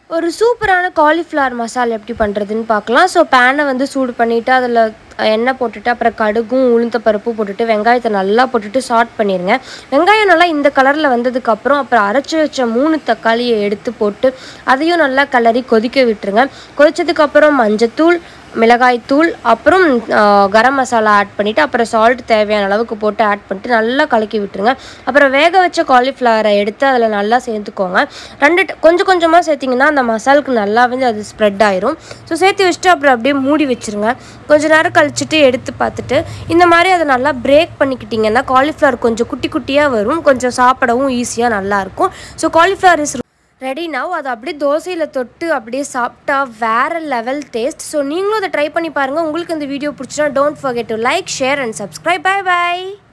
ஒரு சூப்பரான காலிஃப்ளவர் மசாலா எப்படி பண்ணுறதுன்னு பார்க்கலாம் ஸோ பேனை வந்து சூடு பண்ணிவிட்டு அதில் எண்ணெய் போட்டுட்டு அப்புறம் கடுகும் உளுந்த பருப்பு போட்டுட்டு வெங்காயத்தை நல்லா போட்டுட்டு சாட் பண்ணிடுங்க வெங்காயம் நல்லா இந்த கலரில் வந்ததுக்கப்புறம் அப்புறம் அரைச்சி வச்ச மூணு தக்காளியை எடுத்து போட்டு அதையும் நல்லா கலரி கொதிக்க விட்டுருங்க கொதிச்சதுக்கப்புறம் மஞ்சத்தூள் மிளகாய்த்தூள் அப்புறம் ஆ, கரம் மசாலா ஆட் பண்ணிவிட்டு அப்புறம் சால்ட் தேவையான அளவுக்கு போட்டு ஆட் பண்ணிட்டு நல்லா கலக்கி விட்டுருங்க அப்புறம் வேக வச்ச காலிஃப்ளவரை எடுத்து அதில் நல்லா சேர்த்துக்கோங்க ரெண்டு ட- கொஞ்சம் கொஞ்சமாக சேர்த்திங்கன்னா அந்த மசாலுக்கு நல்லா வந்து அது ஸ்ப்ரெட் ஆயிரும் ஸோ சேர்த்து வச்சுட்டு அப்புறம் அப்படியே மூடி வச்சுருங்க கொஞ்ச நேரம் கழிச்சிட்டு எடுத்து பார்த்துட்டு இந்த மாதிரி அதை நல்லா பிரேக் பண்ணிக்கிட்டிங்கன்னா காலிஃப்ளவர் கொஞ்சம் குட்டி குட்டியாக வரும் கொஞ்சம் சாப்பிடவும் ஈஸியாக நல்லாயிருக்கும் so cauliflower is ready now அதை அப்படியே தோசையில் தொட்டு அப்படியே சாப்பிட்டா வேற லெவல் டேஸ்ட் ஸோ நீங்களும் அதை ட்ரை பண்ணி பாருங்கள் உங்களுக்கு இந்த வீடியோ பிடிச்சினா don't forget to like share and subscribe bye bye